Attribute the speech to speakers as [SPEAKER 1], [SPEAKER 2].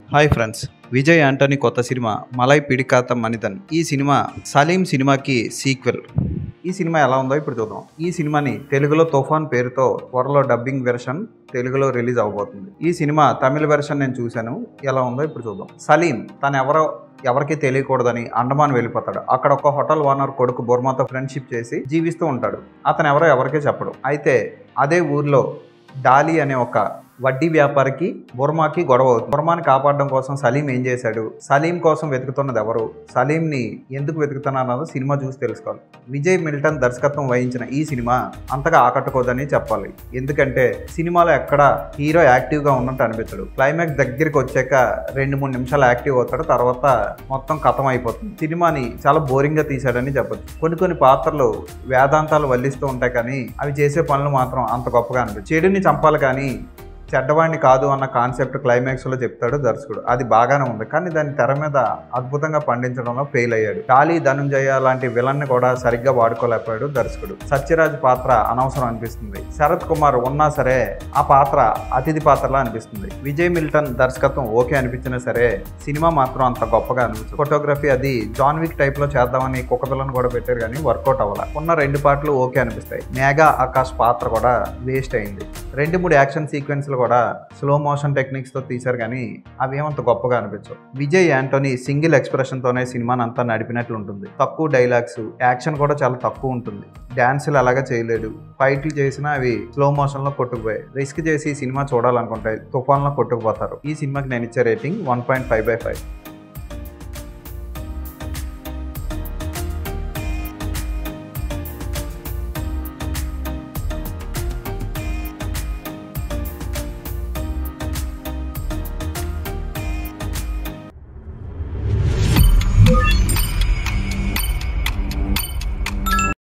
[SPEAKER 1] hi friends Vijay Antony కొత్త cinema Mazhai Pidikkatha Manithan ఈ cinema Salim సినిమాకి సీక్వెల్ ఈ సినిమా ఎలా ఉందో ఇప్పుడు చూద్దాం ఈ సినిమాని తెలుగులో తుఫాన్ పేరుతో త్వరలో డబ్బింగ్ వెర్షన్ తెలుగులో రిలీజ్ అవబోతుంది ఈ సినిమా తమిళ వెర్షన్ నేను చూశాను ఎలా ఉందో ఇప్పుడు చూద్దాం సలీం తను ఎవరో ఎవరికి తెలియకూడదని అండమాన్ వెళ్ళిపోతాడు అక్కడ ఒక హోటల్ ఓనర్ కొడుకు బుర్మాతో ఫ్రెండ్షిప్ చేసి జీవిస్తూ ఉంటాడు అతను ఎవరో ఎవరికీ చెప్పడు అయితే అదే ఊర్లో డాలి అనే ఒక వడ్డీ వ్యాపారికి బుర్మాకి గొడవ అవుతుంది బుర్మాని కాపాడడం కోసం సలీం ఏం చేశాడు సలీం కోసం వెతుకుతున్నది ఎవరు సలీంని ఎందుకు వెతుకుతున్నారు సినిమా చూసి తెలుసుకోవాలి విజయ్ మిల్టన్ దర్శకత్వం వహించిన ఈ సినిమా అంతగా ఆకట్టుకోదని చెప్పాలి ఎందుకంటే సినిమాలో ఎక్కడ హీరో యాక్టివ్గా ఉన్నట్టు అనిపించడు క్లైమాక్స్ దగ్గరికి వచ్చాక రెండు మూడు నిమిషాలు యాక్టివ్ అవుతాడు తర్వాత మొత్తం కథం అయిపోతుంది సినిమాని చాలా బోరింగ్గా తీశాడని చెప్పచ్చు కొన్ని కొన్ని పాత్రలు వేదాంతాలు వల్లిస్తూ ఉంటాయి కానీ అవి చేసే పనులు మాత్రం అంత గొప్పగా అనిపించదు చెడుని చంపాలి కానీ చెడ్డవాడిని కాదు అన్న కాన్సెప్ట్ క్లైమాక్స్లో చెప్తాడు దర్శకుడు అది బాగానే ఉంది కానీ దాన్ని తెర మీద అద్భుతంగా పండించడంలో ఫెయిల్ అయ్యాడు టాలీ ధనుంజయ లాంటి విలన్ని కూడా సరిగ్గా వాడుకోలేకపోయాడు దర్శకుడు సత్యరాజ్ పాత్ర అనవసరం అనిపిస్తుంది శరత్ కుమార్ ఉన్నా సరే ఆ పాత్ర అతిథి పాత్రలా అనిపిస్తుంది విజయ్ మిల్టన్ దర్శకత్వం ఓకే అనిపించినా సరే సినిమా మాత్రం అంత గొప్పగా అనిపించింది ఫోటోగ్రఫీ అది జాన్ విక్ టైప్ లో చేద్దామని కుక్క పిల్లని కూడా పెట్టారు కానీ వర్కౌట్ అవ్వాలి ఉన్న రెండు పాటలు ఓకే అనిపిస్తాయి మేఘా ఆకాష్ పాత్ర కూడా వేస్ట్ అయింది రెండు మూడు యాక్షన్ సీక్వెన్స్లు కూడా స్లో మోషన్ టెక్నిక్స్ తో తీశారు కానీ అవి ఏమంత గొప్పగా అనిపించవు విజయ్ యాంటోనీ సింగిల్ ఎక్స్ప్రెషన్ తోనే సినిమాని అంతా నడిపినట్లు ఉంటుంది తక్కువ డైలాగ్స్ యాక్షన్ కూడా చాలా తక్కువ ఉంటుంది డాన్సులు అలాగా చేయలేడు ఫైట్లు చేసినా అవి స్లో మోషన్ లో కొట్టుకుపోయాయి రిస్క్ చేసి ఈ సినిమా చూడాలనుకుంటే తుఫాన్ లో కొట్టుకుపోతారు ఈ సినిమాకి నేను ఇచ్చే rating one point five by five